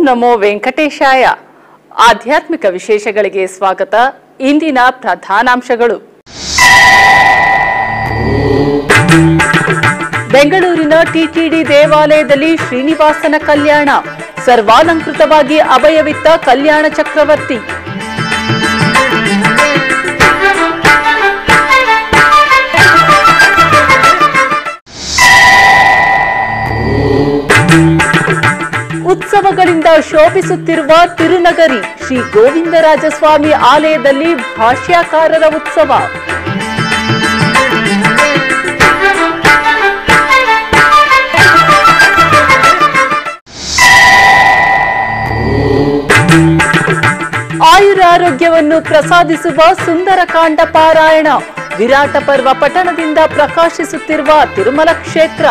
ನಮೋ ವೆಂಕಟೇಶಾಯ ಆಧ್ಯಾತ್ಮಿಕ ವಿಶೇಷಗಳಿಗೆ ಸ್ವಾಗತ ಇಂದಿನ ಪ್ರಧಾನಾಂಶಗಳು ಬೆಂಗಳೂರಿನ ಟಿಟಿಡಿ ದೇವಾಲಯದಲ್ಲಿ ಶ್ರೀನಿವಾಸನ ಕಲ್ಯಾಣ ಸರ್ವಾಲಂಕೃತವಾಗಿ ಅಭಯವಿತ್ತ ಕಲ್ಯಾಣ ಚಕ್ರವರ್ತಿ ಉತ್ಸವಗಳಿಂದ ಶೋಭಿಸುತ್ತಿರುವ ತಿರುನಗರಿ ಶ್ರೀ ಗೋವಿಂದರಾಜಸ್ವಾಮಿ ಆಲಯದಲ್ಲಿ ಭಾಷ್ಯಾಕಾರರ ಉತ್ಸವ ಆಯುರಾರೋಗ್ಯವನ್ನು ಪ್ರಸಾದಿಸುವ ಸುಂದರಕಾಂಡ ಪಾರಾಯಣ ವಿರಾಟ ಪರ್ವ ಪಟ್ಟಣದಿಂದ ಪ್ರಕಾಶಿಸುತ್ತಿರುವ ತಿರುಮಲ ಕ್ಷೇತ್ರ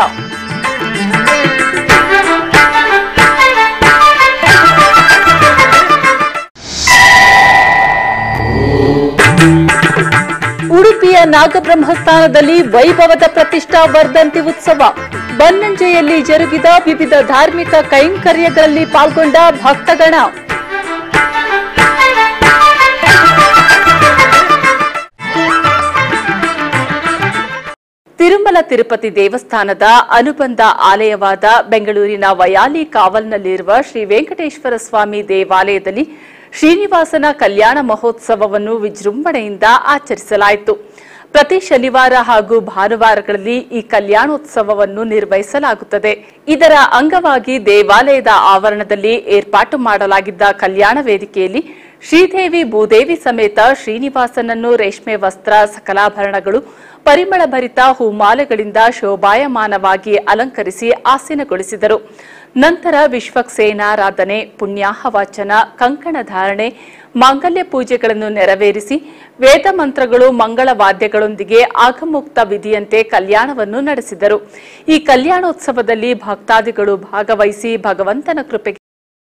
ಉಡುಪಿಯ ನಾಗಬ್ರಹ್ಮಸ್ಥಾನದಲ್ಲಿ ವೈಭವದ ಪ್ರತಿಷ್ಠಾ ವರ್ಧಂತಿ ಉತ್ಸವ ಬನ್ನಂಜೆಯಲ್ಲಿ ಜರುಗಿದ ವಿವಿಧ ಧಾರ್ಮಿಕ ಕೈಂಕರ್ಯಗಳಲ್ಲಿ ಪಾಲ್ಗೊಂಡ ಭಕ್ತಗಣ ತಿರುಮಲ ತಿರುಪತಿ ದೇವಸ್ಥಾನದ ಅನುಬಂಧ ಆಲಯವಾದ ಬೆಂಗಳೂರಿನ ವಯಾಲಿ ಕಾವಲ್ನಲ್ಲಿರುವ ಶ್ರೀ ವೆಂಕಟೇಶ್ವರ ಸ್ವಾಮಿ ದೇವಾಲಯದಲ್ಲಿ ಶ್ರೀನಿವಾಸನ ಕಲ್ಯಾಣ ಮಹೋತ್ಸವವನ್ನು ವಿಜೃಂಭಣೆಯಿಂದ ಆಚರಿಸಲಾಯಿತು ಪ್ರತಿ ಶನಿವಾರ ಹಾಗೂ ಭಾನುವಾರಗಳಲ್ಲಿ ಈ ಕಲ್ಯಾಣೋತ್ಸವವನ್ನು ನಿರ್ವಹಿಸಲಾಗುತ್ತದೆ ಇದರ ಅಂಗವಾಗಿ ದೇವಾಲಯದ ಆವರಣದಲ್ಲಿ ಏರ್ಪಾಟು ಮಾಡಲಾಗಿದ್ದ ಕಲ್ಯಾಣ ವೇದಿಕೆಯಲ್ಲಿ ಶ್ರೀದೇವಿ ಭೂದೇವಿ ಸಮೇತ ಶ್ರೀನಿವಾಸನನ್ನು ರೇಷ್ಮೆ ವಸ್ತ್ರ ಸಕಲಾಭರಣಗಳು ಪರಿಮಳ ಭರಿತ ಹೂಮಾಲೆಗಳಿಂದ ಶೋಭಾಯಮಾನವಾಗಿ ಅಲಂಕರಿಸಿ ಆಸೀನಗೊಳಿಸಿದರು ನಂತರ ವಿಶ್ವಕ್ಸೇನಾರಾಧನೆ ಪುಣ್ಯಾಹವಾಚನ ಕಂಕಣ ಧಾರಣೆ ಮಾಂಗಲ್ಯ ಪೂಜೆಗಳನ್ನು ನೆರವೇರಿಸಿ ವೇದ ಮಂತ್ರಗಳು ಮಂಗಳ ವಾದ್ಯಗಳೊಂದಿಗೆ ಆಗಮುಕ್ತ ವಿಧಿಯಂತೆ ಕಲ್ಯಾಣವನ್ನು ನಡೆಸಿದರು ಈ ಕಲ್ಯಾಣೋತ್ಸವದಲ್ಲಿ ಭಕ್ತಾದಿಗಳು ಭಾಗವಹಿಸಿ ಭಗವಂತನ ಕೃಪೆಗೆ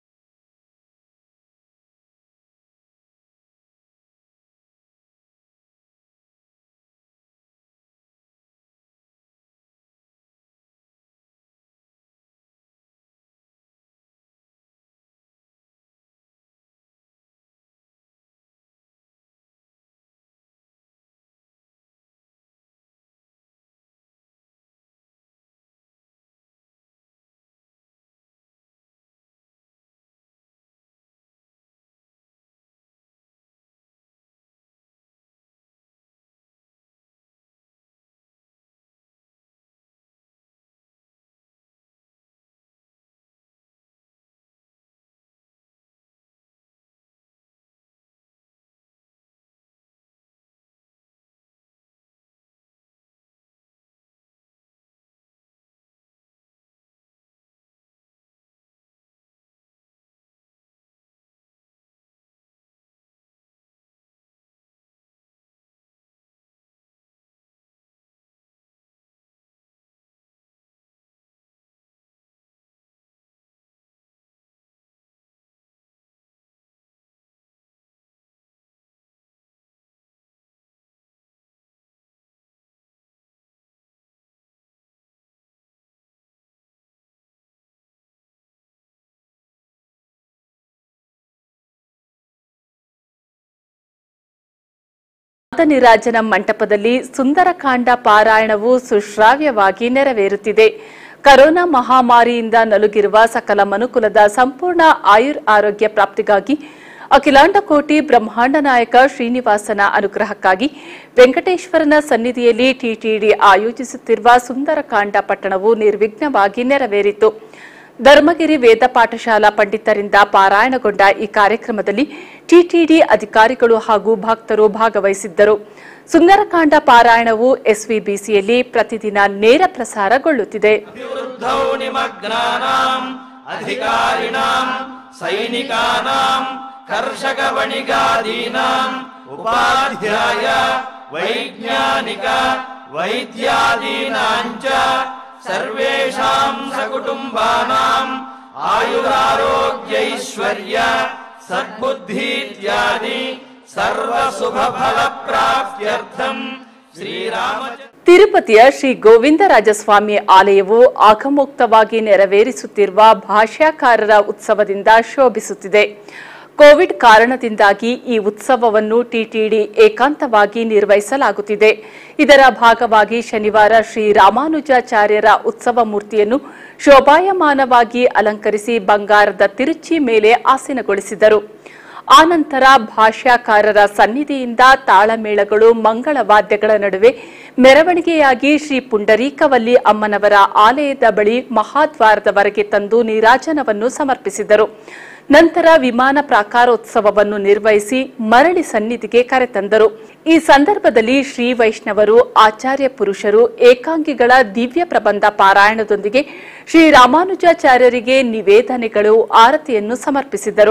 ನೀರಾಜನ ಮಂಟಪದಲ್ಲಿ ಸುಂದರಕಾಂಡ ಪಾರಾಯಣವು ಸುಶ್ರಾವ್ಯವಾಗಿ ನೆರವೇರುತ್ತಿದೆ ಕರೋನಾ ಮಹಾಮಾರಿಯಿಂದ ನಲುಗಿರುವ ಸಕಲ ಮನುಕುಲದ ಸಂಪೂರ್ಣ ಆಯುರ್ ಆರೋಗ್ಯ ಪ್ರಾಪ್ತಿಗಾಗಿ ಅಖಿಲಾಂಡ ಕೋಟಿ ಬ್ರಹ್ಮಾಂಡ ನಾಯಕ ಶ್ರೀನಿವಾಸನ ಅನುಗ್ರಹಕ್ಕಾಗಿ ವೆಂಕಟೇಶ್ವರನ ಸನ್ನಿಧಿಯಲ್ಲಿ ಟಿಟಿಡಿ ಆಯೋಜಿಸುತ್ತಿರುವ ಸುಂದರಕಾಂಡ ಪಟ್ಟಣವು ನಿರ್ವಿಘ್ನವಾಗಿ ನೆರವೇರಿತು ಧರ್ಮಗಿರಿ ವೇದ ಪಾಠಶಾಲಾ ಪಂಡಿತರಿಂದ ಪಾರಾಯಣಗೊಂಡ ಈ ಕಾರ್ಯಕ್ರಮದಲ್ಲಿ ಟಿಟಿಡಿ ಅಧಿಕಾರಿಗಳು ಹಾಗೂ ಭಕ್ತರು ಭಾಗವಹಿಸಿದ್ದರು ಸುಂದರಕಾಂಡ ಪಾರಾಯಣವು ಎಸ್ವಿಬಿಸಿಯಲ್ಲಿ ಪ್ರತಿದಿನ ನೇರ ಪ್ರಸಾರಗೊಳ್ಳುತ್ತಿದೆ वृद्धौ निमग्नानाम् अधिकारिणाम् सैनिकानाम् कर्षकवणिगादीनाम् उपाध्याय वैज्ञानिक वैद्यादीनाम् च सर्वेषाम् सकुटुम्बानाम् आयुरारोग्यैश्वर्य सद्बुद्धीत्यादि सर्वशुभफलप्राप्त्यर्थम् ಶ್ರೀರಾಮಚಂದ್ರ ತಿರುಪತಿಯ ಶ್ರೀ ಗೋವಿಂದರಾಜಸ್ವಾಮಿ ಆಲಯವು ಆಗಮುಕ್ತವಾಗಿ ನೆರವೇರಿಸುತ್ತಿರುವ ಭಾಷ್ಯಕಾರರ ಉತ್ಸವದಿಂದ ಶೋಭಿಸುತ್ತಿದೆ ಕೋವಿಡ್ ಕಾರಣದಿಂದಾಗಿ ಈ ಉತ್ಸವವನ್ನು ಟಿಟಿಡಿ ಏಕಾಂತವಾಗಿ ನಿರ್ವಹಿಸಲಾಗುತ್ತಿದೆ ಇದರ ಭಾಗವಾಗಿ ಶನಿವಾರ ಶ್ರೀ ರಾಮಾನುಜಾಚಾರ್ಯರ ಉತ್ಸವ ಮೂರ್ತಿಯನ್ನು ಶೋಭಾಯಮಾನವಾಗಿ ಅಲಂಕರಿಸಿ ಬಂಗಾರದ ತಿರುಚಿ ಮೇಲೆ ಆಸೀನಗೊಳಿಸಿದರು ಆನಂತರ ಭಾಷ್ಯಕಾರರ ಸನ್ನಿಧಿಯಿಂದ ತಾಳಮೇಳಗಳು ಮಂಗಳ ವಾದ್ಯಗಳ ನಡುವೆ ಮೆರವಣಿಗೆಯಾಗಿ ಶ್ರೀ ಪುಂಡರೀಕವಲ್ಲಿ ಅಮ್ಮನವರ ಆಲಯದ ಬಳಿ ಮಹಾದ್ವಾರದವರೆಗೆ ತಂದು ನೀರಾಜನವನ್ನು ಸಮರ್ಪಿಸಿದರು ನಂತರ ವಿಮಾನ ಪ್ರಾಕಾರೋತ್ಸವವನ್ನು ನಿರ್ವಹಿಸಿ ಮರಳಿ ಸನ್ನಿಧಿಗೆ ಕರೆತಂದರು ಈ ಸಂದರ್ಭದಲ್ಲಿ ಶ್ರೀ ವೈಷ್ಣವರು ಆಚಾರ್ಯ ಪುರುಷರು ಏಕಾಂಗಿಗಳ ದಿವ್ಯ ಪ್ರಬಂಧ ಪಾರಾಯಣದೊಂದಿಗೆ ಶ್ರೀ ರಾಮಾನುಜಾಚಾರ್ಯರಿಗೆ ನಿವೇದನೆಗಳು ಆರತಿಯನ್ನು ಸಮರ್ಪಿಸಿದರು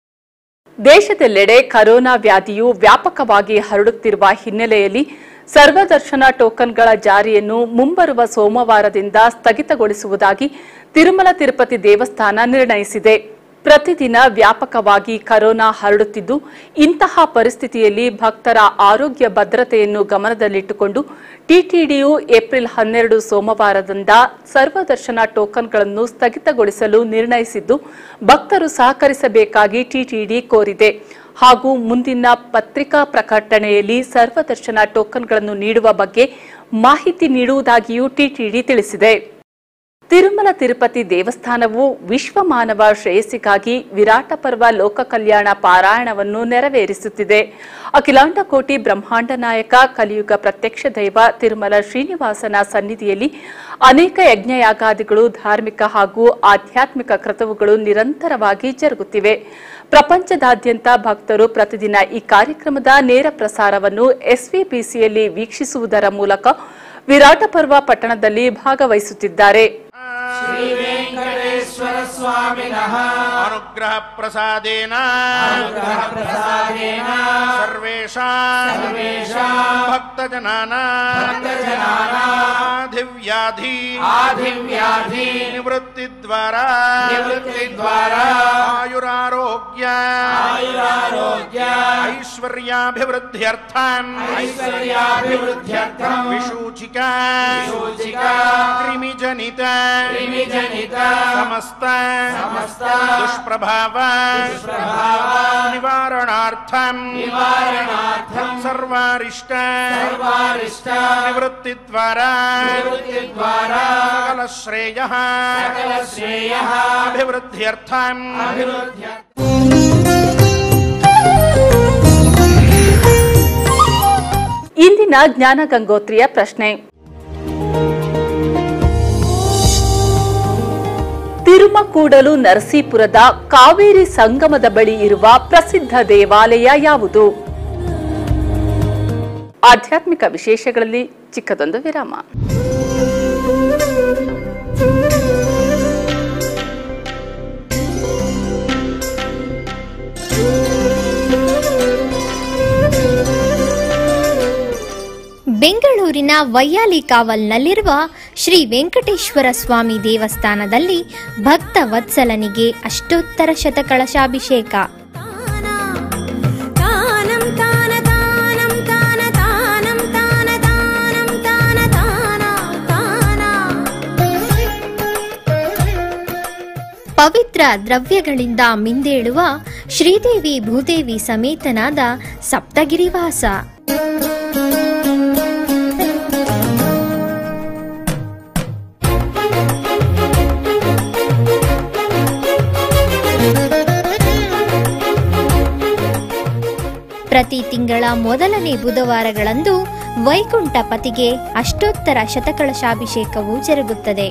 ದೇಶದೆಲ್ಲೆಡೆ ಕರೋನಾ ವ್ಯಾಧಿಯು ವ್ಯಾಪಕವಾಗಿ ಹರಡುತ್ತಿರುವ ಹಿನ್ನೆಲೆಯಲ್ಲಿ ಸರ್ವದರ್ಶನ ಟೋಕನ್ಗಳ ಜಾರಿಯನ್ನು ಮುಂಬರುವ ಸೋಮವಾರದಿಂದ ಸ್ಥಗಿತಗೊಳಿಸುವುದಾಗಿ ತಿರುಮಲ ತಿರುಪತಿ ದೇವಸ್ಥಾನ ನಿರ್ಣಯಿಸಿದೆ ಪ್ರತಿದಿನ ವ್ಯಾಪಕವಾಗಿ ಕರೋನಾ ಹರಡುತ್ತಿದ್ದು ಇಂತಹ ಪರಿಸ್ಥಿತಿಯಲ್ಲಿ ಭಕ್ತರ ಆರೋಗ್ಯ ಭದ್ರತೆಯನ್ನು ಗಮನದಲ್ಲಿಟ್ಟುಕೊಂಡು ಟಿಟಿಡಿಯು ಏಪ್ರಿಲ್ ಹನ್ನೆರಡು ಸೋಮವಾರದಿಂದ ಸರ್ವದರ್ಶನ ಟೋಕನ್ಗಳನ್ನು ಸ್ಥಗಿತಗೊಳಿಸಲು ನಿರ್ಣಯಿಸಿದ್ದು ಭಕ್ತರು ಸಹಕರಿಸಬೇಕಾಗಿ ಟಿಟಿಡಿ ಕೋರಿದೆ ಹಾಗೂ ಮುಂದಿನ ಪತ್ರಿಕಾ ಪ್ರಕಟಣೆಯಲ್ಲಿ ಸರ್ವದರ್ಶನ ಟೋಕನ್ಗಳನ್ನು ನೀಡುವ ಬಗ್ಗೆ ಮಾಹಿತಿ ನೀಡುವುದಾಗಿಯೂ ಟಿಟಿಡಿ ತಿಳಿಸಿದೆ ತಿರುಮಲ ತಿರುಪತಿ ದೇವಸ್ಥಾನವು ವಿಶ್ವ ಮಾನವ ಶ್ರೇಯಸ್ಸಿಗಾಗಿ ವಿರಾಟ ಪರ್ವ ಲೋಕ ಕಲ್ಯಾಣ ಪಾರಾಯಣವನ್ನು ನೆರವೇರಿಸುತ್ತಿದೆ ಅಖಿಲಾಂಡ ಕೋಟಿ ಬ್ರಹ್ಮಾಂಡ ನಾಯಕ ಕಲಿಯುಗ ಪ್ರತ್ಯಕ್ಷ ದೈವ ತಿರುಮಲ ಶ್ರೀನಿವಾಸನ ಸನ್ನಿಧಿಯಲ್ಲಿ ಅನೇಕ ಯಜ್ಞಯಾಗಾದಿಗಳು ಧಾರ್ಮಿಕ ಹಾಗೂ ಆಧ್ಯಾತ್ಮಿಕ ಕ್ರತುವುಗಳು ನಿರಂತರವಾಗಿ ಜರುಗುತ್ತಿವೆ ಪ್ರಪಂಚದಾದ್ಯಂತ ಭಕ್ತರು ಪ್ರತಿದಿನ ಈ ಕಾರ್ಯಕ್ರಮದ ನೇರ ಪ್ರಸಾರವನ್ನು ಎಸ್ವಿಬಿಸಿಯಲ್ಲಿ ವೀಕ್ಷಿಸುವುದರ ಮೂಲಕ ವಿರಾಟ ಪರ್ವ ಪಟ್ಟಣದಲ್ಲಿ ಭಾಗವಹಿಸುತ್ತಿದ್ದಾರೆ ಶ್ರೀ ವೆಂಕಟೇಶ್ವರ ಸ್ವಾಮಿನಃ अनुग्रह प्रसादेन ಅನುಗ್ರಹ ಪ್ರಸಾದೇನ सर्वेषाम् सर्वेषाम् भक्तजनानाम् ಭಕ್ತಜನಾನಾಂ आधिव्याधि ಆದಿವ್ಯಾಧಿ निवृत्तिद्वारा ನಿವೃತ್ತಿದ್ವಾರಾ आयुरारोग्य ಆಯುರಾರೋಗ್ಯ ऐश्वर्याभिवृद्ध्यर्थम् ಐಶ್ವರ್ಯಾಭಿವೃದ್ಧ್ಯರ್ಥಂ विसूचिका ಸೂಚಿಕಾ कृमिजनित ಕ್ರಿಮಿಜನಿತ समस्त ಸಮಸ್ತ दुष्प्रभाव ದುಷ್ಪ್ರಭಾವ निवारणार्थम् ನಿವಾರಣಾರ್ಥಂ सर्वारिष्ट ಸರ್ವಾರಿಷ್ಟ निवृत्तिद्वारा ನಿವೃತ್ತಿದ್ವಾರಾ सकल श्रेयः ಸಕಲ ಶ್ರೇಯಃ अभिवृद्ध्यर्थम् ಅಭಿವೃದ್ಧ್ಯ ಇಂದಿನ ಜ್ಞಾನ ಗಂಗೋತ್ರಿಯ ಪ್ರಶ್ನೆ ತಿರುಮಕೂಡಲು ನರಸೀಪುರದ ಕಾವೇರಿ ಸಂಗಮದ ಬಳಿ ಇರುವ ಪ್ರಸಿದ್ಧ ದೇವಾಲಯ ಯಾವುದು ಆಧ್ಯಾತ್ಮಿಕ ವಿಶೇಷಗಳಲ್ಲಿ ಚಿಕ್ಕದೊಂದು ವಿರಾಮ ಬೆಂಗಳೂರಿನ ವೈಯಾಲಿ ಕಾವಲ್ನಲ್ಲಿರುವ ಶ್ರೀ ವೆಂಕಟೇಶ್ವರ ಸ್ವಾಮಿ ದೇವಸ್ಥಾನದಲ್ಲಿ ಭಕ್ತ ವತ್ಸಲನಿಗೆ ಅಷ್ಟೋತ್ತರ ಶತಕಳಶಾಭಿಷೇಕ ತಾನಂ ತಾನ ತಾನಂ ತಾನ ತಾನಂ ತಾನ ತಾನಂ ತಾನ ತಾನ ತಾನ ಪವಿತ್ರ ದ್ರವ್ಯಗಳಿಂದ ಮಿಂದೇಳುವ ಶ್ರೀದೇವಿ ಭೂದೇವಿ ಸಮೇತನಾದ ಸಪ್ತಗಿರಿವಾಸ ಪ್ರತಿ ತಿಂಗಳ ಮೊದಲನೇ ಬುಧವಾರಗಳಂದು ವೈಕುಂಠ ಪತಿಗೆ ಅಷ್ಟೋತ್ತರ ಶತಕಳಶಾಭಿಷೇಕವು ಜರುಗುತ್ತದೆ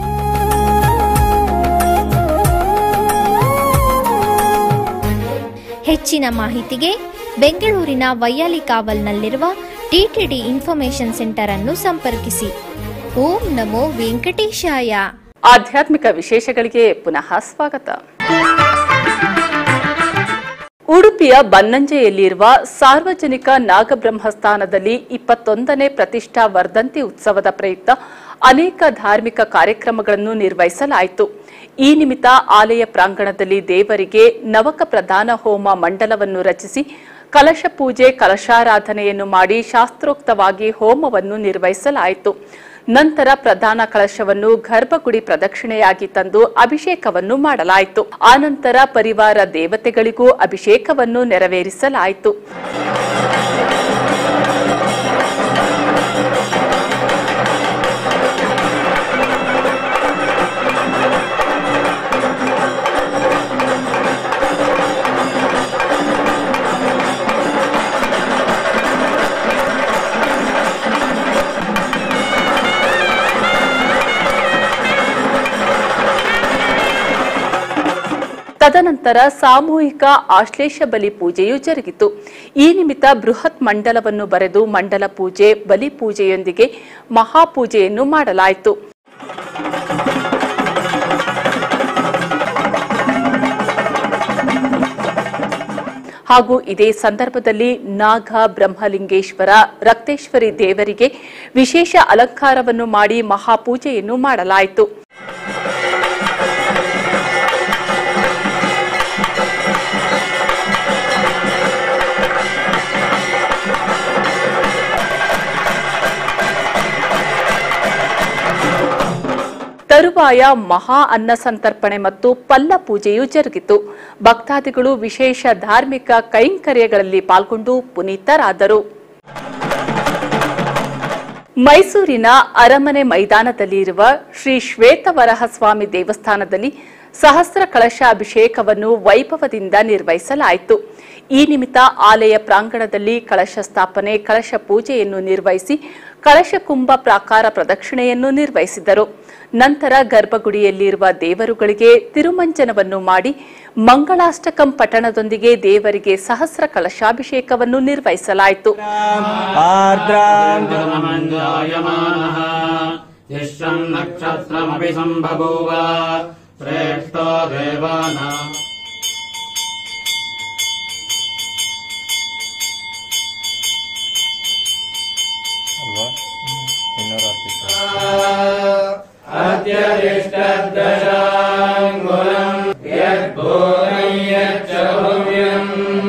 ಹೆಚ್ಚಿನ ಮಾಹಿತಿಗೆ ಬೆಂಗಳೂರಿನ ವೈಯಾಲಿ ಕಾವಲ್ನಲ್ಲಿರುವ ಟಿಟಿಡಿ ಇನ್ಫಾರ್ಮೇಶನ್ ಸೆಂಟರ್ ಅನ್ನು ಸಂಪರ್ಕಿಸಿ ಓಂ ನಮೋ ವೆಂಕಟೇಶಾಯ ಆಧ್ಯಾತ್ಮಿಕ ವಿಶೇಷಗಳಿಗೆ ಪುನಃ ಸ್ವಾಗತ ಉಡುಪಿಯ ಬನ್ನಂಜೆಯಲ್ಲಿರುವ ಸಾರ್ವಜನಿಕ ನಾಗಬ್ರಹ್ಮಸ್ಥಾನದಲ್ಲಿ ಇಪ್ಪತ್ತೊಂದನೇ ಪ್ರತಿಷ್ಠಾ ವರ್ಧಂತಿ ಉತ್ಸವದ ಪ್ರಯುಕ್ತ ಅನೇಕ ಧಾರ್ಮಿಕ ಕಾರ್ಯಕ್ರಮಗಳನ್ನು ನಿರ್ವಹಿಸಲಾಯಿತು ಈ ನಿಮಿತ್ತ ಆಲಯ ಪ್ರಾಂಗಣದಲ್ಲಿ ದೇವರಿಗೆ ನವಕ ಪ್ರಧಾನ ಹೋಮ ಮಂಡಲವನ್ನು ರಚಿಸಿ ಕಲಶ ಪೂಜೆ ಕಲಶಾರಾಧನೆಯನ್ನು ಮಾಡಿ ಶಾಸ್ತ್ರೋಕ್ತವಾಗಿ ಹೋಮವನ್ನು ನಿರ್ವಹಿಸಲಾಯಿತು ನಂತರ ಪ್ರಧಾನ ಕಳಶವನ್ನು ಗರ್ಭಗುಡಿ ಪ್ರದಕ್ಷಿಣೆಯಾಗಿ ತಂದು ಅಭಿಷೇಕವನ್ನು ಮಾಡಲಾಯಿತು ಆನಂತರ ಪರಿವಾರ ದೇವತೆಗಳಿಗೂ ಅಭಿಷೇಕವನ್ನು ನೆರವೇರಿಸಲಾಯಿತು ತದನಂತರ ಸಾಮೂಹಿಕ ಆಶ್ಲೇಷ ಬಲಿ ಪೂಜೆಯು ಜರುಗಿತು ಈ ನಿಮಿತ್ತ ಬೃಹತ್ ಮಂಡಲವನ್ನು ಬರೆದು ಮಂಡಲ ಪೂಜೆ ಬಲಿ ಪೂಜೆಯೊಂದಿಗೆ ಮಹಾಪೂಜೆಯನ್ನು ಮಾಡಲಾಯಿತು ಹಾಗೂ ಇದೇ ಸಂದರ್ಭದಲ್ಲಿ ನಾಗ ಬ್ರಹ್ಮಲಿಂಗೇಶ್ವರ ರಕ್ತೇಶ್ವರಿ ದೇವರಿಗೆ ವಿಶೇಷ ಅಲಂಕಾರವನ್ನು ಮಾಡಿ ಮಹಾಪೂಜೆಯನ್ನು ಮಾಡಲಾಯಿತು ತರುವಾಯ ಮಹಾ ಅನ್ನ ಸಂತರ್ಪಣೆ ಮತ್ತು ಪಲ್ಲ ಪೂಜೆಯು ಜರುಗಿತು ಭಕ್ತಾದಿಗಳು ವಿಶೇಷ ಧಾರ್ಮಿಕ ಕೈಂಕರ್ಯಗಳಲ್ಲಿ ಪಾಲ್ಗೊಂಡು ಪುನೀತರಾದರು ಮೈಸೂರಿನ ಅರಮನೆ ಮೈದಾನದಲ್ಲಿ ಇರುವ ಶ್ರೀ ಶ್ವೇತವರಹ ಸ್ವಾಮಿ ದೇವಸ್ಥಾನದಲ್ಲಿ ಸಹಸ್ರ ಕಳಶ ಅಭಿಷೇಕವನ್ನು ವೈಭವದಿಂದ ನಿರ್ವಹಿಸಲಾಯಿತು ಈ ನಿಮಿತ್ತ ಆಲಯ ಪ್ರಾಂಗಣದಲ್ಲಿ ಕಳಶ ಸ್ಥಾಪನೆ ಕಳಶ ಪೂಜೆಯನ್ನು ನಿರ್ವಹಿಸಿ ಕಳಶ ಕುಂಭ ಪ್ರಾಕಾರ ಪ್ರದಕ್ಷಿಣೆಯನ್ನು ನಿರ್ವಹಿಸಿದರು ನಂತರ ಗರ್ಭಗುಡಿಯಲ್ಲಿರುವ ದೇವರುಗಳಿಗೆ ತಿರುಮಂಜನವನ್ನು ಮಾಡಿ ಮಂಗಳಾಷ್ಟಕಂ ಪಠಣದೊಂದಿಗೆ ದೇವರಿಗೆ ಸಹಸ್ರ ಕಳಶಾಭಿಷೇಕವನ್ನು ನಿರ್ವಹಿಸಲಾಯಿತು आर्द्राम् जायमानः यश्वम् नक्षत्रमपि सम्बभूव श्रेष्ठो देवानाम् ಅಲ್ವಾ ಇನ್ನೂರ ಅರ್ಪಿತ अत्यरिष्टदशाङ्गुलम् यद्भूतम् यच्च भव्यम्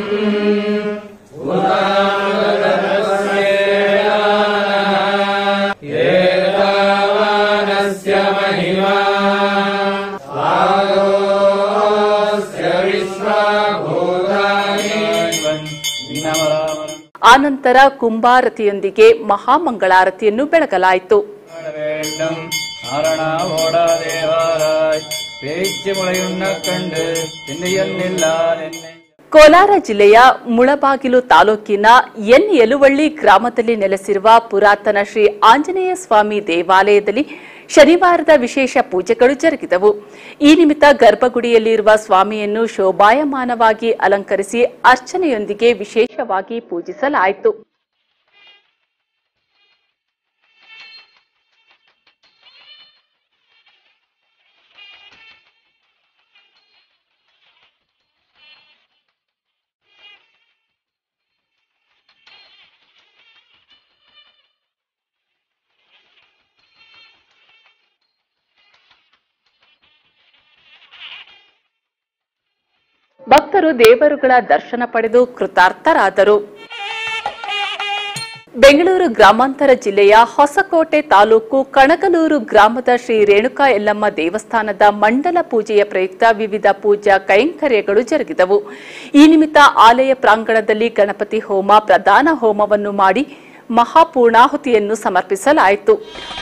एतावानस्य महिमा स्वागोऽस्य विश्वाभूतानि ಆನಂತರ ಕುಂಭಾರತಿಯೊಂದಿಗೆ ಮಹಾಮಂಗಳಾರತಿಯನ್ನು ಬೆಳಗಲಾಯಿತು வேண்டும் நாரணாவோடா தேவாராய் பேச்சு முளையுண்ண கண்டு என்னையன்னில்லார் என்னை ಕೋಲಾರ ಜಿಲ್ಲೆಯ ಮುಳಬಾಗಿಲು ತಾಲೂಕಿನ ಎನ್ ಯಲುವಳ್ಳಿ ಗ್ರಾಮದಲ್ಲಿ ನೆಲೆಸಿರುವ ಪುರಾತನ ಶ್ರೀ ಆಂಜನೇಯ ಸ್ವಾಮಿ ದೇವಾಲಯದಲ್ಲಿ ಶನಿವಾರದ ವಿಶೇಷ ಪೂಜೆಗಳು ಜರುಗಿದವು ಈ ನಿಮಿತ್ತ ಗರ್ಭಗುಡಿಯಲ್ಲಿರುವ ಸ್ವಾಮಿಯನ್ನು ಶೋಭಾಯಮಾನವಾಗಿ ಅಲಂಕರಿಸಿ ಅರ್ಚನೆಯೊಂದಿಗೆ ವಿಶೇಷವಾಗಿ ಪೂಜಿಸಲಾಯಿತು ಭಕ್ತರು ದೇವರುಗಳ ದರ್ಶನ ಪಡೆದು ಕೃತಾರ್ಥರಾದರು ಬೆಂಗಳೂರು ಗ್ರಾಮಾಂತರ ಜಿಲ್ಲೆಯ ಹೊಸಕೋಟೆ ತಾಲೂಕು ಕಣಗಲೂರು ಗ್ರಾಮದ ಶ್ರೀ ರೇಣುಕಾ ಯಲ್ಲಮ್ಮ ದೇವಸ್ಥಾನದ ಮಂಡಲ ಪೂಜೆಯ ಪ್ರಯುಕ್ತ ವಿವಿಧ ಪೂಜಾ ಕೈಂಕರ್ಯಗಳು ಜರುಗಿದವು ಈ ನಿಮಿತ್ತ ಆಲಯ ಪ್ರಾಂಗಣದಲ್ಲಿ ಗಣಪತಿ ಹೋಮ ಪ್ರಧಾನ ಹೋಮವನ್ನು ಮಾಡಿ ಮಹಾಪೂರ್ಣಾಹುತಿಯನ್ನು ಸಮರ್ಪಿಸಲಾಯಿತು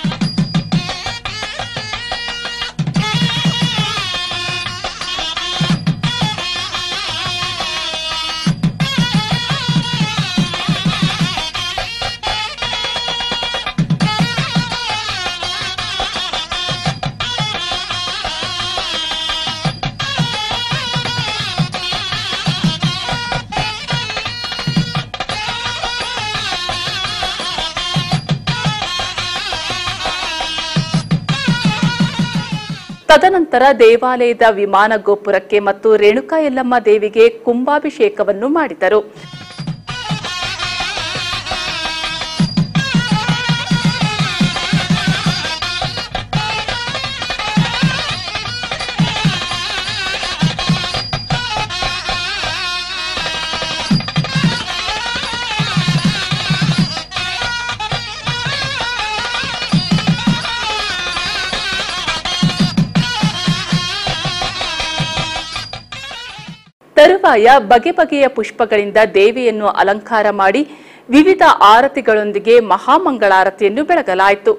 ತದನಂತರ ದೇವಾಲಯದ ವಿಮಾನ ಗೋಪುರಕ್ಕೆ ಮತ್ತು ರೇಣುಕಾ ಯಲ್ಲಮ್ಮ ದೇವಿಗೆ ಕುಂಭಾಭಿಷೇಕವನ್ನು ಮಾಡಿದರು ತರುವಾಯ ಬಗೆ ಬಗೆಯ ಪುಷ್ಪಗಳಿಂದ ದೇವಿಯನ್ನು ಅಲಂಕಾರ ಮಾಡಿ ವಿವಿಧ ಆರತಿಗಳೊಂದಿಗೆ ಮಹಾಮಂಗಳಾರತಿಯನ್ನು ಬೆಳಗಲಾಯಿತು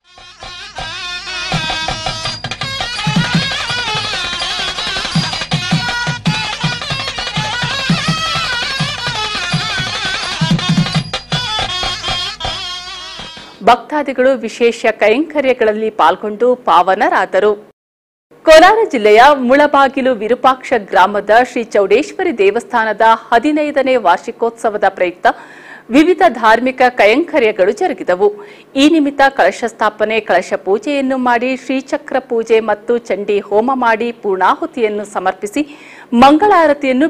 ಭಕ್ತಾದಿಗಳು ವಿಶೇಷ ಕೈಂಕರ್ಯಗಳಲ್ಲಿ ಪಾಲ್ಗೊಂಡು ಪಾವನರಾದರು ಕೋಲಾರ ಜಿಲ್ಲೆಯ ಮುಳಬಾಗಿಲು ವಿರೂಪಾಕ್ಷ ಗ್ರಾಮದ ಶ್ರೀ ಚೌಡೇಶ್ವರಿ ದೇವಸ್ಥಾನದ ಹದಿನೈದನೇ ವಾರ್ಷಿಕೋತ್ಸವದ ಪ್ರಯುಕ್ತ ವಿವಿಧ ಧಾರ್ಮಿಕ ಕೈಂಕರ್ಯಗಳು ಜರುಗಿದವು ಈ ನಿಮಿತ್ತ ಕಳಶ ಸ್ಥಾಪನೆ ಕಳಶ ಪೂಜೆಯನ್ನು ಮಾಡಿ ಶ್ರೀಚಕ್ರ ಪೂಜೆ ಮತ್ತು ಚಂಡಿ ಹೋಮ ಮಾಡಿ ಪೂರ್ಣಾಹುತಿಯನ್ನು ಸಮರ್ಪಿಸಿ ಮಂಗಳಾರತಿಯನ್ನು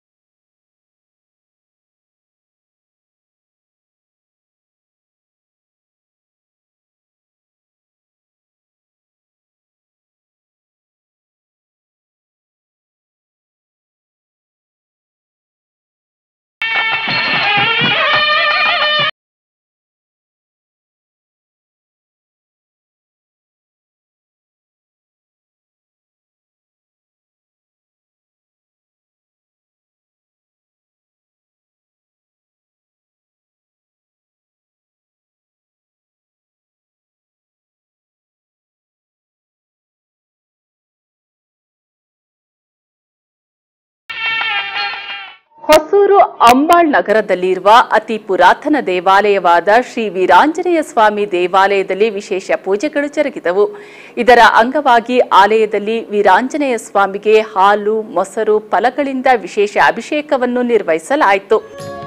ಹೊಸೂರು ಅಂಬಾಳ್ ನಗರದಲ್ಲಿರುವ ಅತಿ ಪುರಾತನ ದೇವಾಲಯವಾದ ಶ್ರೀ ವೀರಾಂಜನೇಯ ಸ್ವಾಮಿ ದೇವಾಲಯದಲ್ಲಿ ವಿಶೇಷ ಪೂಜೆಗಳು ಜರುಗಿದವು ಇದರ ಅಂಗವಾಗಿ ಆಲಯದಲ್ಲಿ ವೀರಾಂಜನೇಯ ಸ್ವಾಮಿಗೆ ಹಾಲು ಮೊಸರು ಫಲಗಳಿಂದ ವಿಶೇಷ ಅಭಿಷೇಕವನ್ನು ನಿರ್ವಹಿಸಲಾಯಿತು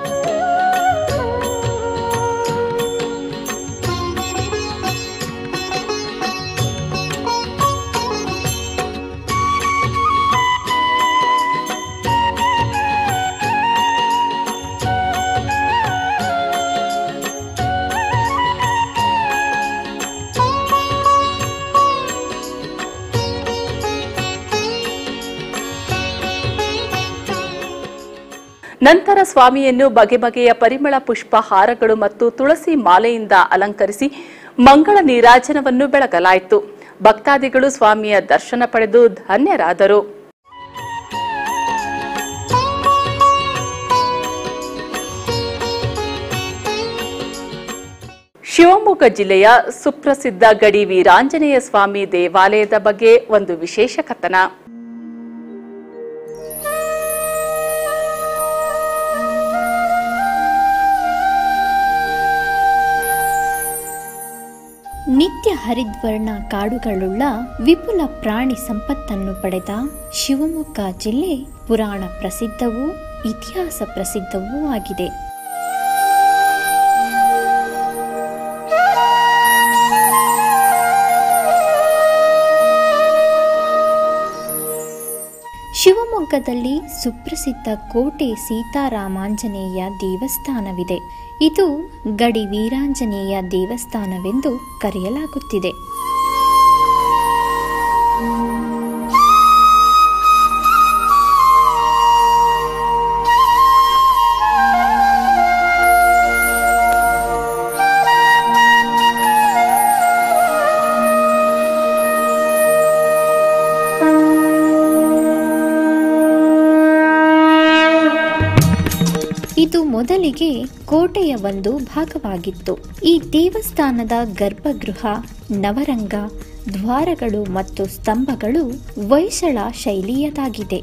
ನಂತರ ಸ್ವಾಮಿಯನ್ನು ಬಗೆ ಬಗೆಯ ಪರಿಮಳ ಪುಷ್ಪ ಹಾರಗಳು ಮತ್ತು ತುಳಸಿ ಮಾಲೆಯಿಂದ ಅಲಂಕರಿಸಿ ಮಂಗಳ ನೀರಾಜನವನ್ನು ಬೆಳಗಲಾಯಿತು ಭಕ್ತಾದಿಗಳು ಸ್ವಾಮಿಯ ದರ್ಶನ ಪಡೆದು ಧನ್ಯರಾದರು ಶಿವಮೊಗ್ಗ ಜಿಲ್ಲೆಯ ಸುಪ್ರಸಿದ್ಧ ಗಡಿ ವೀರಾಂಜನೇಯ ಸ್ವಾಮಿ ದೇವಾಲಯದ ಬಗ್ಗೆ ಒಂದು ವಿಶೇಷ ಕಥನ ನಿತ್ಯ ಹರಿದ್ವರ್ಣ ಕಾಡುಗಳುಳ್ಳ ವಿಪುಲ ಪ್ರಾಣಿ ಸಂಪತ್ತನ್ನು ಪಡೆದ ಶಿವಮೊಗ್ಗ ಜಿಲ್ಲೆ ಪುರಾಣ ಪ್ರಸಿದ್ಧವೂ ಇತಿಹಾಸ ಪ್ರಸಿದ್ಧವೂ ಆಗಿದೆ ಶಿವಮೊಗ್ಗದಲ್ಲಿ ಸುಪ್ರಸಿದ್ಧ ಕೋಟೆ ಸೀತಾರಾಮಾಂಜನೇಯ ದೇವಸ್ಥಾನವಿದೆ ಇದು ಗಡಿ ವೀರಾಂಜನೇಯ ದೇವಸ್ಥಾನವೆಂದು ಕರೆಯಲಾಗುತ್ತಿದೆ ಇದು ಮೊದಲಿಗೆ ಕೋಟೆಯ ಒಂದು ಭಾಗವಾಗಿತ್ತು ಈ ದೇವಸ್ಥಾನದ ಗರ್ಭಗೃಹ ನವರಂಗ ದ್ವಾರಗಳು ಮತ್ತು ಸ್ತಂಭಗಳು ಹೊಯ್ಸಳ ಶೈಲಿಯದಾಗಿದೆ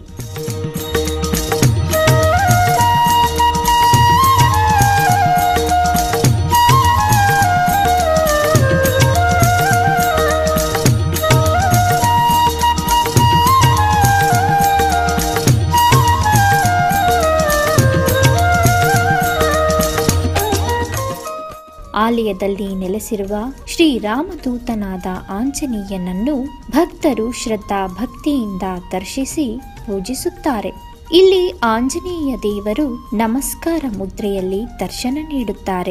ಆಲಯದಲ್ಲಿ ನೆಲೆಸಿರುವ ಶ್ರೀರಾಮದೂತನಾದ ಆಂಜನೇಯನನ್ನು ಭಕ್ತರು ಶ್ರದ್ಧಾ ಭಕ್ತಿಯಿಂದ ದರ್ಶಿಸಿ ಪೂಜಿಸುತ್ತಾರೆ ಇಲ್ಲಿ ಆಂಜನೇಯ ದೇವರು ನಮಸ್ಕಾರ ಮುದ್ರೆಯಲ್ಲಿ ದರ್ಶನ ನೀಡುತ್ತಾರೆ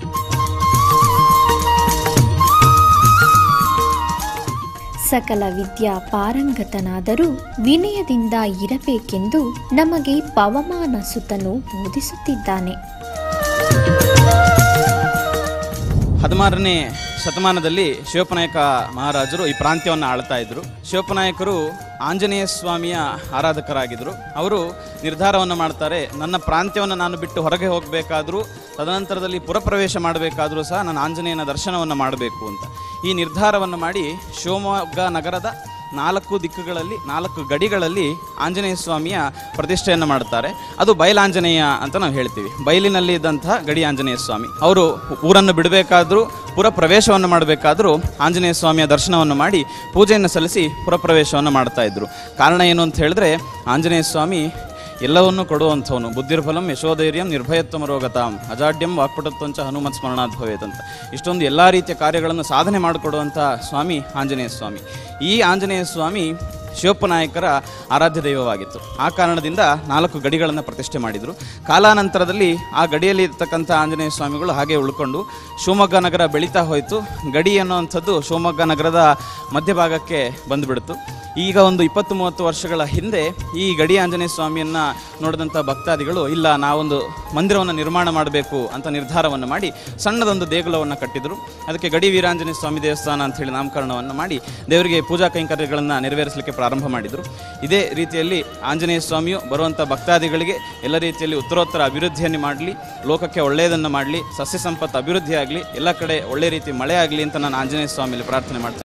ಸಕಲ ವಿದ್ಯಾ ಪಾರಂಗತನಾದರೂ ವಿನಯದಿಂದ ಇರಬೇಕೆಂದು ನಮಗೆ ಪವಮಾನ ಸುತನು ಬೋಧಿಸುತ್ತಿದ್ದಾನೆ ಹದಿಮಾರನೇ ಶತಮಾನದಲ್ಲಿ ಶಿವಪ್ಪನಾಯಕ ಮಹಾರಾಜರು ಈ ಪ್ರಾಂತ್ಯವನ್ನು ಆಳ್ತಾ ಇದ್ರು ಶಿವಪ್ಪನಾಯಕರು ಆಂಜನೇಯ ಸ್ವಾಮಿಯ ಆರಾಧಕರಾಗಿದ್ದರು ಅವರು ನಿರ್ಧಾರವನ್ನು ಮಾಡ್ತಾರೆ ನನ್ನ ಪ್ರಾಂತ್ಯವನ್ನು ನಾನು ಬಿಟ್ಟು ಹೊರಗೆ ಹೋಗಬೇಕಾದ್ರೂ ತದನಂತರದಲ್ಲಿ ಪುರಪ್ರವೇಶ ಮಾಡಬೇಕಾದ್ರೂ ಸಹ ನಾನು ಆಂಜನೇಯನ ದರ್ಶನವನ್ನು ಮಾಡಬೇಕು ಅಂತ ಈ ನಿರ್ಧಾರವನ್ನು ಮಾಡಿ ಶಿವಮೊಗ್ಗ ನಗರದ ನಾಲ್ಕು ದಿಕ್ಕುಗಳಲ್ಲಿ ನಾಲ್ಕು ಗಡಿಗಳಲ್ಲಿ ಆಂಜನೇಯ ಸ್ವಾಮಿಯ ಪ್ರತಿಷ್ಠೆಯನ್ನು ಮಾಡ್ತಾರೆ ಅದು ಬಯಲಾಂಜನೇಯ ಅಂತ ನಾವು ಹೇಳ್ತೀವಿ ಬಯಲಿನಲ್ಲಿ ಇದ್ದಂತಹ ಗಡಿ ಆಂಜನೇಯ ಸ್ವಾಮಿ ಅವರು ಊರನ್ನು ಬಿಡಬೇಕಾದ್ರೂ ಪುರ ಪ್ರವೇಶವನ್ನು ಮಾಡಬೇಕಾದ್ರೂ ಆಂಜನೇಯ ಸ್ವಾಮಿಯ ದರ್ಶನವನ್ನು ಮಾಡಿ ಪೂಜೆಯನ್ನು ಸಲ್ಲಿಸಿ ಪುರಪ್ರವೇಶವನ್ನು ಮಾಡ್ತಾ ಇದ್ರು ಕಾರಣ ಏನು ಅಂತ ಹೇಳಿದ್ರೆ ಆಂಜನೇಯ ಸ್ವಾಮಿ ಎಲ್ಲವನ್ನೂ ಕೊಡುವಂಥವನು ಬುದ್ಧಿರ್ಫಲಂ ಯಶೋಧೈರ್ಯಂ ನಿರ್ಭಯತ್ವಮ ರೋಗತಾಂ ಅಜಾಡ್ಯಂ ವಾಕ್ಪಟತ್ವಂಚ ಹನುಮತ್ ಸ್ಮರಣಾತ್ ಭವೇತ್ ಅಂತ ಇಷ್ಟೊಂದು ಎಲ್ಲ ರೀತಿಯ ಕಾರ್ಯಗಳನ್ನು ಸಾಧನೆ ಮಾಡಿಕೊಡುವಂಥ ಸ್ವಾಮಿ ಆಂಜನೇಯ ಸ್ವಾಮಿ ಈ ಆಂಜನೇಯ ಸ್ವಾಮಿ ಶಿವಪ್ಪ ನಾಯಕರ ಆರಾಧ್ಯ ದೈವವಾಗಿತ್ತು ಆ ಕಾರಣದಿಂದ ನಾಲ್ಕು ಗಡಿಗಳನ್ನು ಪ್ರತಿಷ್ಠೆ ಮಾಡಿದರು ಕಾಲಾನಂತರದಲ್ಲಿ ಆ ಗಡಿಯಲ್ಲಿ ಇರ್ತಕ್ಕಂಥ ಆಂಜನೇಯ ಸ್ವಾಮಿಗಳು ಹಾಗೆ ಉಳ್ಕೊಂಡು ಶಿವಮೊಗ್ಗ ನಗರ ಬೆಳೀತಾ ಹೋಯಿತು ಗಡಿ ಅನ್ನುವಂಥದ್ದು ಶಿವಮೊಗ್ಗ ನಗರದ ಮಧ್ಯಭಾಗಕ್ಕೆ ಬಂದುಬಿಡ್ತು ಈಗ ಒಂದು ಇಪ್ಪತ್ತು ಮೂವತ್ತು ವರ್ಷಗಳ ಹಿಂದೆ ಈ ಗಡಿ ಆಂಜನೇಯ ಸ್ವಾಮಿಯನ್ನು ನೋಡಿದಂಥ ಭಕ್ತಾದಿಗಳು ಇಲ್ಲ ನಾವೊಂದು ಮಂದಿರವನ್ನು ನಿರ್ಮಾಣ ಮಾಡಬೇಕು ಅಂತ ನಿರ್ಧಾರವನ್ನು ಮಾಡಿ ಸಣ್ಣದೊಂದು ದೇಗುಲವನ್ನು ಕಟ್ಟಿದರು ಅದಕ್ಕೆ ಗಡಿ ವೀರಾಂಜನೇಯ ಸ್ವಾಮಿ ದೇವಸ್ಥಾನ ಅಂತ ಹೇಳಿ ನಾಮಕರಣವನ್ನು ಮಾಡಿ ದೇವರಿಗೆ ಪೂಜಾ ಕೈಂಕರ್ಯಗಳನ್ನು ನೆರವೇರಿಸಲಿಕ್ಕೆ ಪ್ರಾರಂಭ ಮಾಡಿದರು ಇದೇ ರೀತಿಯಲ್ಲಿ ಆಂಜನೇಯ ಸ್ವಾಮಿಯು ಬರುವಂಥ ಭಕ್ತಾದಿಗಳಿಗೆ ಎಲ್ಲ ರೀತಿಯಲ್ಲಿ ಉತ್ತರೋತ್ತರ ಅಭಿವೃದ್ಧಿಯನ್ನು ಮಾಡಲಿ ಲೋಕಕ್ಕೆ ಒಳ್ಳೆಯದನ್ನು ಮಾಡಲಿ ಸಸ್ಯ ಸಂಪತ್ತು ಅಭಿವೃದ್ಧಿ ಆಗಲಿ ಎಲ್ಲ ಕಡೆ ಒಳ್ಳೆ ರೀತಿ ಮಳೆ ಆಗಲಿ ಅಂತ ನಾನು ಆಂಜನೇಯ ಸ್ವಾಮಿಯಲ್ಲಿ ಪ್ರಾರ್ಥನೆ ಮಾಡ್ತೇನೆ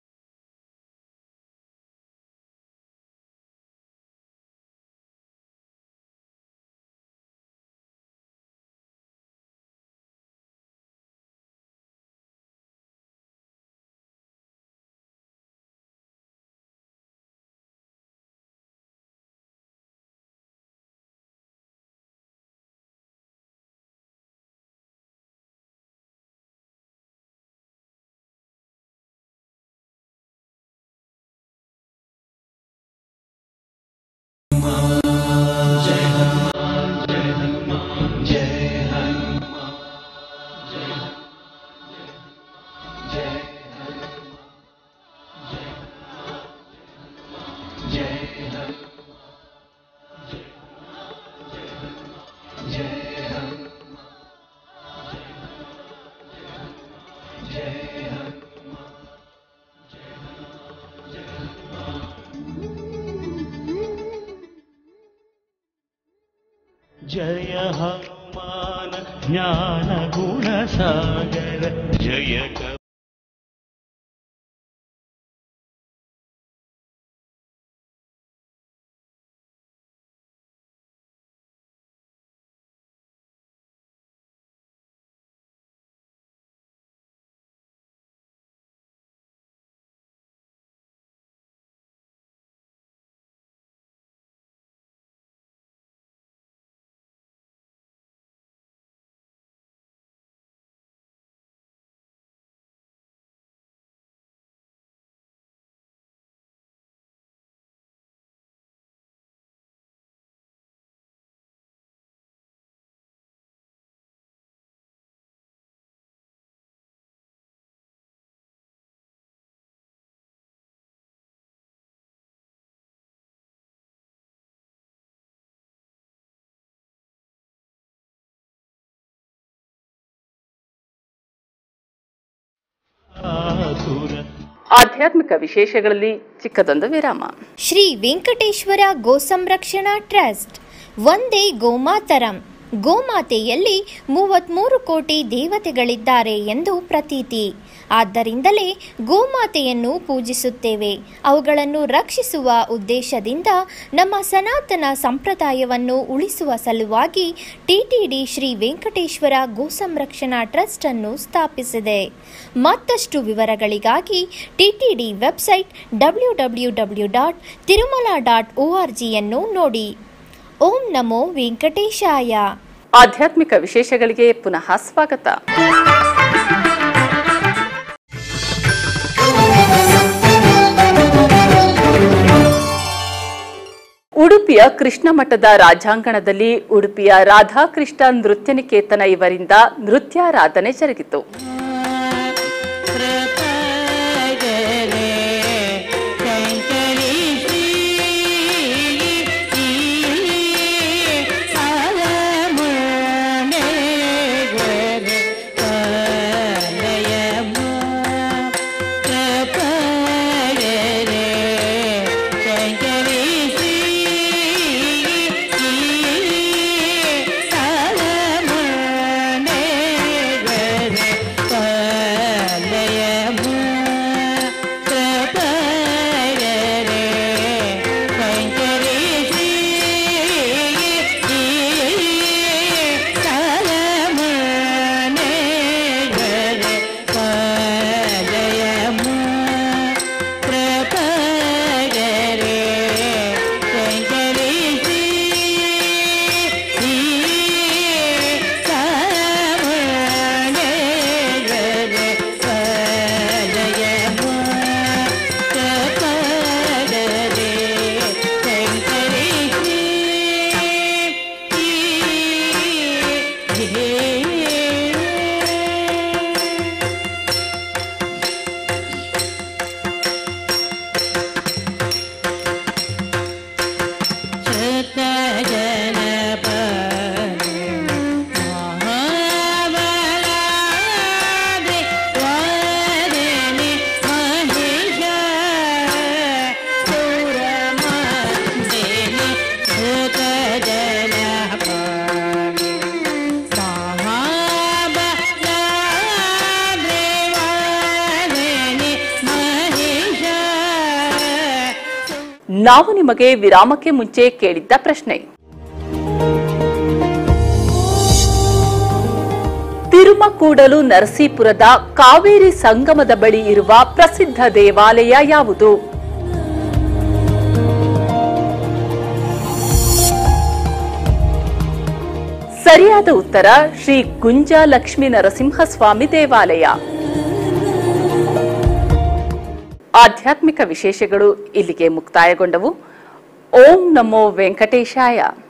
जय हनुमान ज्ञान गुण सागर जय क ಆಸುರ ಆಧ್ಯಾತ್ಮಿಕ ವಿಶೇಷಗಳಲ್ಲಿ ಚಿಕ್ಕದೊಂದು ವಿರಾಮ ಶ್ರೀ ವೆಂಕಟೇಶ್ವರ ಗೋಸಂರಕ್ಷಣಾ ಟ್ರಸ್ಟ್ ಒಂದೇ ಗೋಮಾತರಂ ಗೋಮಾತೆಯಲ್ಲಿ ಮೂವತ್ಮೂರು ಕೋಟಿ ದೇವತೆಗಳಿದ್ದಾರೆ ಎಂದು ಪ್ರತೀತಿ ಆದ್ದರಿಂದಲೇ ಗೋಮಾತೆಯನ್ನು ಪೂಜಿಸುತ್ತೇವೆ ಅವುಗಳನ್ನು ರಕ್ಷಿಸುವ ಉದ್ದೇಶದಿಂದ ನಮ್ಮ ಸನಾತನ ಸಂಪ್ರದಾಯವನ್ನು ಉಳಿಸುವ ಸಲುವಾಗಿ ಟಿಟಿಡಿ ಶ್ರೀ ವೆಂಕಟೇಶ್ವರ ಗೋಸಂರಕ್ಷಣಾ ಟ್ರಸ್ಟ್ ಅನ್ನು ಸ್ಥಾಪಿಸಿದೆ ಮತ್ತಷ್ಟು ವಿವರಗಳಿಗಾಗಿ TTD website W W W dot Tirumala dot O R ಜಿಯನ್ನು ನೋಡಿ ಓಂ ನಮೋ ವೆಂಕಟೇಶಾಯ ಆಧ್ಯಾತ್ಮಿಕ ವಿಶೇಷಗಳಿಗೆ ಪುನಃ ಸ್ವಾಗತ ಉಡುಪಿಯ ಕೃಷ್ಣ ಮಠದ ರಾಜಾಂಗಣದಲ್ಲಿ ಉಡುಪಿಯ ರಾಧಾಕೃಷ್ಣ ನೃತ್ಯ ನಿಕೇತನ ಇವರಿಂದ ನೃತ್ಯಾರಾಧನೆ ಜರುಗಿತು ಶ್ರೀ ನಾವು ನಿಮಗೆ ವಿರಾಮಕ್ಕೆ ಮುಂಚೆ ಕೇಳಿದ್ದ ಪ್ರಶ್ನೆ ತಿರುಮಕೂಡಲು ನರಸೀಪುರದ ಕಾವೇರಿ ಸಂಗಮದ ಬಳಿ ಇರುವ ಪ್ರಸಿದ್ಧ ದೇವಾಲಯ ಯಾವುದು ಸರಿಯಾದ ಉತ್ತರ ಶ್ರೀ ಗುಂಜ ಲಕ್ಷ್ಮೀ ನರಸಿಂಹಸ್ವಾಮಿ ದೇವಾಲಯ ಆಧ್ಯಾತ್ಮಿಕ ವಿಶೇಷಗಳು ಇಲ್ಲಿಗೆ ಮುಕ್ತಾಯಗೊಂಡವು ಓಂ ನಮೋ ವೆಂಕಟೇಶಾಯ